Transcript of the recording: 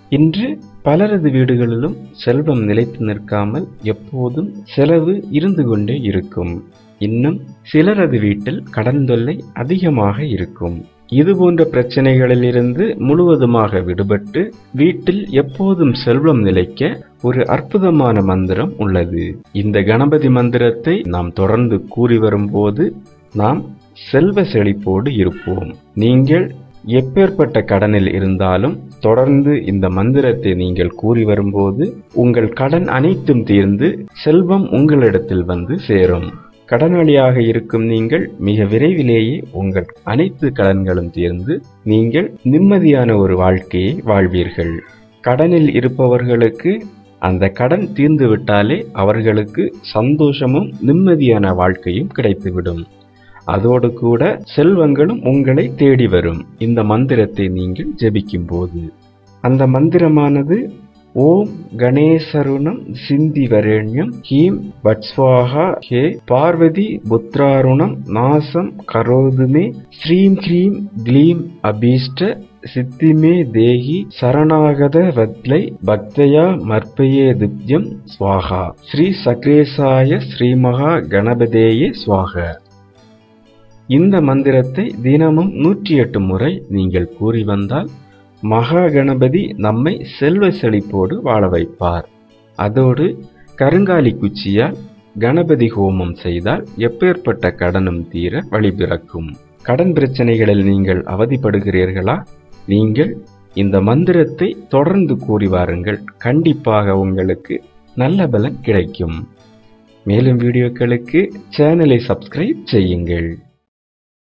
இன்று பலரது வீடுகளிலும் செல்வம் நிலைத்து நிற்காமல் எப்போதும் செலவு இருந்து கொண்டே இருக்கும் இன்னும் சிலரது வீட்டில் கடன் தொல்லை அதிகமாக இருக்கும் இது போன்ற பிரச்சனைகளிலிருந்து முழுவதுமாக விடுபட்டு வீட்டில் எப்போதும் செல்வம் நிலைக்க ஒரு அற்புதமான மந்திரம் உள்ளது இந்த கணபதி மந்திரத்தை நாம் தொடர்ந்து கூறி வரும்போது நாம் செல்வ செழிப்போடு இருப்போம் நீங்கள் எப்பேற்பட்ட கடனில் இருந்தாலும் தொடர்ந்து இந்த மந்திரத்தை நீங்கள் கூறி வரும்போது உங்கள் கடன் அனைத்தும் தீர்ந்து செல்வம் உங்களிடத்தில் வந்து சேரும் கடனாளியாக இருக்கும் நீங்கள் மிக விரைவிலேயே உங்கள் அனைத்து கடன்களும் தீர்ந்து நீங்கள் நிம்மதியான ஒரு வாழ்க்கையை வாழ்வீர்கள் கடனில் இருப்பவர்களுக்கு அந்த கடன் தீர்ந்து விட்டாலே அவர்களுக்கு சந்தோஷமும் நிம்மதியான வாழ்க்கையும் கிடைத்துவிடும் அதோடு கூட செல்வங்களும் உங்களை தேடி வரும் இந்த மந்திரத்தை நீங்கள் ஜெபிக்கும் போது அந்த மந்திரமானது ஓம் கணேசருணம் சிந்தி வரேண்யம் ஹீம் வட்ஸ்வாகா ஹே பார்வதி புத்ராருணம் நாசம் கரோதுமே ஸ்ரீம் ஹ்ரீம் க்ளீம் அபீஷ்ட சித்திமே தேகி சரணாகத வத்லை பக்தயா மர்ப்பயே திவ்யம் ஸ்வாகா ஸ்ரீ சக்ரேசாய ஸ்ரீமகா கணபதேயே ஸ்வாக இந்த மந்திரத்தை தினமும் நூற்றி எட்டு முறை நீங்கள் கூறி வந்தால் மகா கணபதி நம்மை செல்வ செழிப்போடு வாழ வைப்பார் அதோடு கருங்காலி குச்சியால் கணபதி ஹோமம் செய்தால் எப்பேற்பட்ட கடனும் தீர வழிபிறக்கும் கடன் பிரச்சனைகளில் நீங்கள் அவதிப்படுகிறீர்களா நீங்கள் இந்த மந்திரத்தை தொடர்ந்து கூறி வாருங்கள் கண்டிப்பாக உங்களுக்கு நல்ல பலன் கிடைக்கும் மேலும் வீடியோக்களுக்கு சேனலை சப்ஸ்கிரைப் செய்யுங்கள்